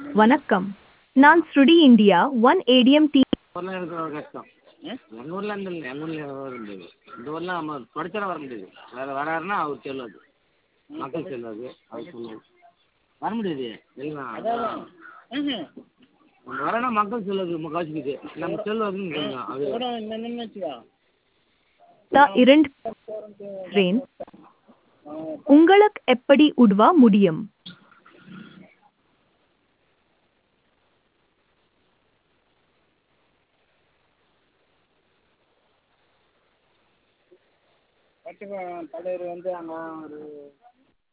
வணக்கம் நான் ஸ்ருடி இந்தியா ஒன் ஏடிஎம் டி ஊரில் இருக்கிற ஒரு கஷ்டம் எங்கள் ஊரில் அந்த இல்லை எங்கள் ஊரில் வர முடியாது இந்த ஊரில் நம்ம படிச்சாலும் வர முடியாது வேறு வராருன்னா அவர் செல்வாது மக்கள் செல்வாது அவர் சொல்லுவார் வர முடியாது இல்லைங்களா நம்ம வரனா மக்கள் செல்வாது முக்கால்வாசிக்குது நம்ம செல்வாதுன்னு சொல்லலாம் அது த இரண்டு ரேன் உங்களுக்கு எப்படி உதவ முடியும் பட்டுக்கோ தலைவர் வந்து அங்கே ஒரு